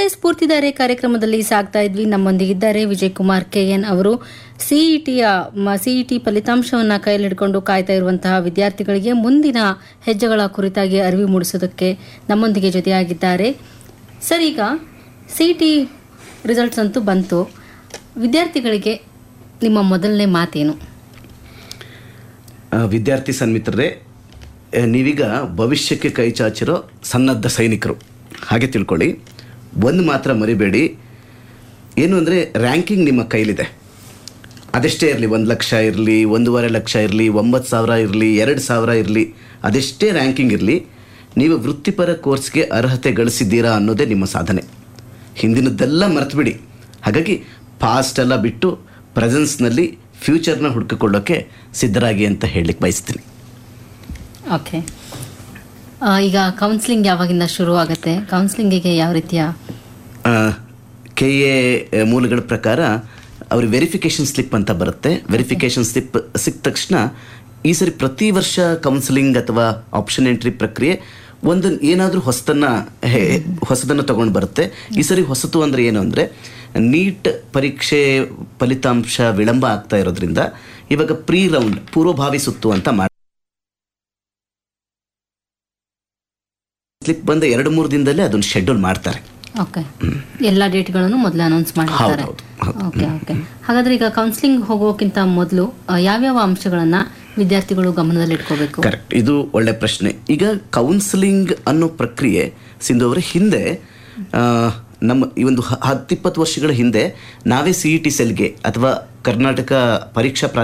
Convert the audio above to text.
ಕೇಳುಗರೆ ಸ್ಫೂರ್ತಿದಾರೆ ಕಾರ್ಯಕ್ರಮದಲ್ಲಿ ಸಾಗ್ತಾ ಇದ್ವಿ ನಮ್ಮೊಂದಿಗಿದ್ದಾರೆ ವಿಜಯ್ ಕುಮಾರ್ ಕೆಎನ್ ಅವರು ಸಿಇಟಿಯ ಸಿಇಟಿ ಫಲಿತಾಂಶವನ್ನು ಕೈಯಲ್ಲಿ ಹಿಡ್ಕೊಂಡು ಕಾಯ್ತಾ ಇರುವಂತಹ ವಿದ್ಯಾರ್ಥಿಗಳಿಗೆ ಮುಂದಿನ ಹೆಜ್ಜೆಗಳ ಕುರಿತಾಗಿ ಅರಿವು ಮೂಡಿಸೋದಕ್ಕೆ ನಮ್ಮೊಂದಿಗೆ ಜೊತೆಯಾಗಿದ್ದಾರೆ ಸರ್ ಈಗ ಸಿಇಟಿ ರಿಸಲ್ಟ್ಸ್ ಅಂತೂ ಬಂತು ವಿದ್ಯಾರ್ಥಿಗಳಿಗೆ ನಿಮ್ಮ ಮೊದಲನೇ ಮಾತೇನು ಆ, ವಿದ್ಯಾರ್ಥಿ ಸನ್ಮಿತ್ರರೇ ಆ, ನೀವೀಗ ಭವಿಷ್ಯಕ್ಕೆ ಕೈ ಚಾಚಿರೋ ಸನ್ನದ್ಧ ಸೈನಿಕರು ಹಾಗೆ ತಿಳ್ಕೊಳ್ಳಿ ಒಂದು ಮಾತ್ರ ಮರಿಬೇಡಿ ಏನು ಅಂದರೆ ರ್ಯಾಂಕಿಂಗ್ ನಿಮ್ಮ ಕೈಲಿದೆ ಅದೆಷ್ಟೇ ಇರಲಿ ಒಂದು ಲಕ್ಷ ಇರಲಿ ಒಂದೂವರೆ ಲಕ್ಷ ಇರಲಿ ಒಂಬತ್ತು ಸಾವಿರ ಇರಲಿ ಎರಡು ಸಾವಿರ ಇರಲಿ ಅದೆಷ್ಟೇ ರ್ಯಾಂಕಿಂಗ್ ಇರಲಿ ನೀವು ವೃತ್ತಿಪರ ಕೋರ್ಸ್ಗೆ ಅರ್ಹತೆ ಗಳಿಸಿದ್ದೀರಾ ಅನ್ನೋದೇ ನಿಮ್ಮ ಸಾಧನೆ ಹಿಂದಿನದ್ದೆಲ್ಲ ಮರೆತುಬಿಡಿ ಹಾಗಾಗಿ ಪಾಸ್ಟ್ ಎಲ್ಲ ಬಿಟ್ಟು ಪ್ರೆಸೆನ್ಸ್ನಲ್ಲಿ ಫ್ಯೂಚರ್ನ ಹುಡುಕಿಕೊಳ್ಳೋಕ್ಕೆ ಸಿದ್ಧರಾಗಿ ಅಂತ ಹೇಳಲಿಕ್ಕೆ ಬಯಸ್ತೀನಿ ಓಕೆ ಈಗ ಕೌನ್ಸಿಲಿಂಗ್ ಯಾವಾಗಿಂದ ಶುರು ಆಗುತ್ತೆ ಕೌನ್ಸಿಲಿಂಗಿಗೆ ಯಾವ ರೀತಿಯ ಕೆ ಎ ಮೂಲಗಳ ಪ್ರಕಾರ ಅವ್ರ ವೆರಿಫಿಕೇಷನ್ ಸ್ಲಿಪ್ ಅಂತ ಬರುತ್ತೆ ವೆರಿಫಿಕೇಷನ್ ಸ್ಲಿಪ್ ಸಿಕ್ಕ ತಕ್ಷಣ ಈ ಸರಿ ಪ್ರತಿ ವರ್ಷ ಕೌನ್ಸಿಲಿಂಗ್ ಅಥವಾ ಆಪ್ಷನ್ ಎಂಟ್ರಿ ಪ್ರಕ್ರಿಯೆ ಒಂದು ಏನಾದರೂ ಹೊಸತನ್ನು ಹೊಸದನ್ನು ತಗೊಂಡು ಬರುತ್ತೆ ಈ ಸರಿ ಹೊಸತು ಅಂದರೆ ಏನು ಅಂದರೆ ನೀಟ್ ಪರೀಕ್ಷೆ ಫಲಿತಾಂಶ ವಿಳಂಬ ಆಗ್ತಾ ಇರೋದ್ರಿಂದ ಇವಾಗ ಪ್ರೀ ರೌಂಡ್ ಪೂರ್ವಭಾವಿ ಸುತ್ತು ಅಂತ ಮಾಡಿ ಸ್ಲಿಪ್ ಬಂದ ಎರಡು ಮೂರು ದಿನದಲ್ಲೇ ಅದನ್ನು ಶೆಡ್ಯೂಲ್ ಮಾಡ್ತಾರೆ ಓಕೆ ಎಲ್ಲ ಡೇಟ್ಗಳನ್ನು ಮೊದಲು ಅನೌನ್ಸ್ ಮಾಡಿರ್ತಾರೆ ಹೌದು, ಹೌದು. ಓಕೆ ಓಕೆ ಹಾಗಾದ್ರೆ ಈಗ ಕೌನ್ಸಿಲಿಂಗ್ ಹೋಗೋಕ್ಕಿಂತ ಮೊದಲು ಆ, ಯಾವ್ಯಾವ ಅಂಶಗಳನ್ನ ವಿದ್ಯಾರ್ಥಿಗಳು ಗಮನದಲ್ಲಿ ಇಟ್ಕೋಬೇಕು ಕರೆಕ್ಟ್ ಇದು ಒಳ್ಳೆ ಪ್ರಶ್ನೆ ಈಗ ಕೌನ್ಸಿಲಿಂಗ್ ಅನ್ನೋ ಪ್ರಕ್ರಿಯೆ ಸಿಂಧು ಅವರ ಹಿಂದೆ ಆ, ನಮ್ಮ ಈ ಒಂದು ಹ- ಹತ್ತಿಪ್ಪತ್ತು ವರ್ಷಗಳ ಹಿಂದೆ ನಾವೇ ಸಿ ಇ ಟಿ ಸೆಲ್ಗೆ ಅಥವಾ ಕರ್ನಾಟಕ ಪರೀಕ್ಷಾ